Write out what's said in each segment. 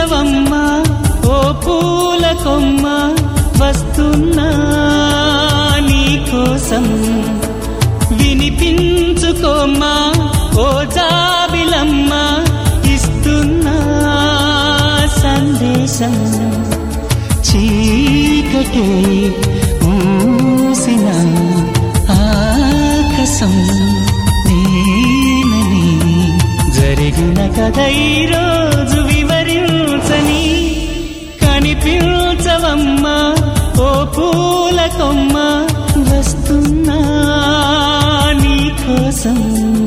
వినిపించవమ్మా ఓ పూల కొమ్మ వస్తున్నా నీకోసం వినిపించుకోమ్మా ఓ జాబిలమ్మ ఇస్తున్నా సందేశం చీకటే మూసిన ఆకాశం నేనని జరిగిన కథ ఈరోజు వివరించని కనిపించవమ్మా ఓ పూల కొమ్మ వస్తున్నా నీకోసం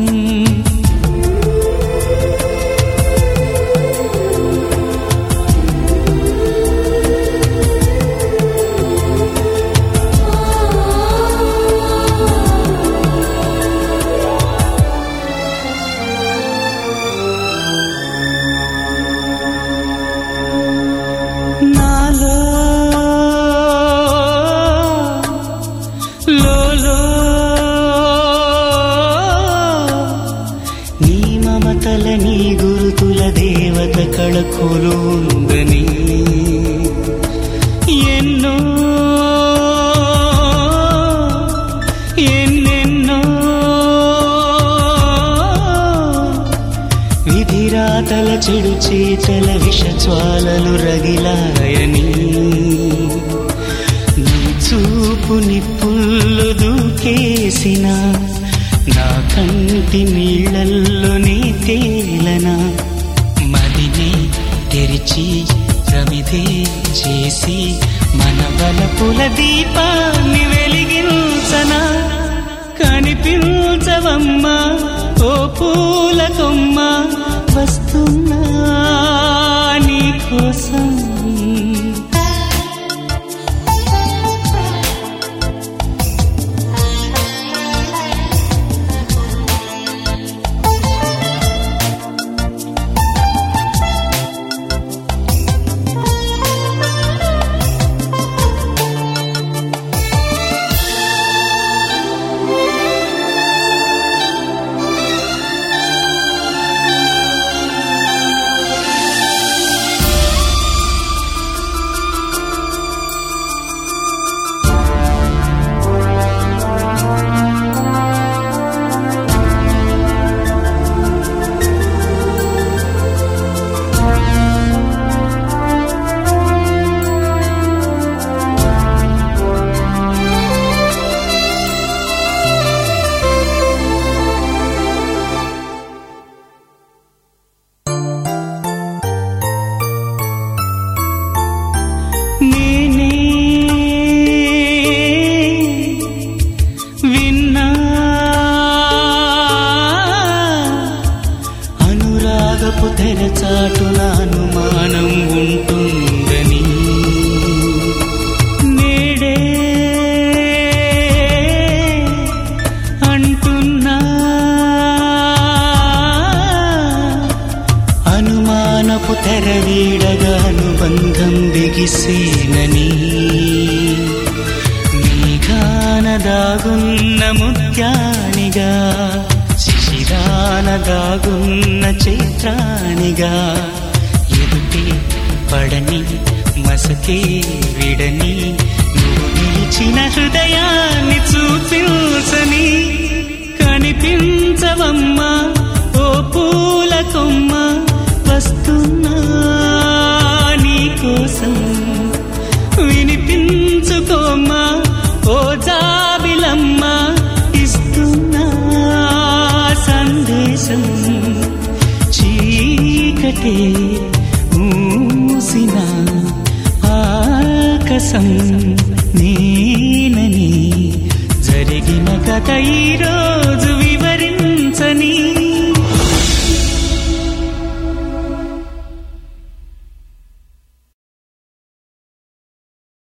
నాలో లోలో నీ మమతల నీ గురుతుల దేవత కళకులు ఉందని ఎన్నో ఎన్నెన్నో విధిరాతల చెడు చేతల విష జ్వాలలు రగిలాయని నీ చూపు నిప్పుల్లో దూకేసిన నా కంటి నీళ్ళల్లో నీ తేలనా మదిని తెరిచి ప్రమిదే చేసి మన బలపుల దీపాన్ని వెలిగించనా కనిపించవమ్మా ఓ పూల కొమ్మ వస్తున్నా నీకోసం నేనే విన్నా అనురాగపు తెరచాటున అనుమానం ఉంటుందని నేడే అంటున్నా అనుమానపు తెర వీడగా అనుబంధం బిగిసేనని మేఘాన దాగున్న ముత్యానిగా శిశిరాన దాగున్న చైత్రానిగా ఎదుటే పడని మసకే విడని నువ్వు నిలిచిన హృదయాన్ని చూపించని కనిపించవమ్మా ఓ పూల కొమ్మ వస్తున్నా నీకోసం వినిపించుకోమ్మా ఓ జాబిలమ్మ ఇస్తున్నా సందేశం చీకటే మూసిన ఆకాశం నేనని జరిగిన కథ ఈరోజు వివరించని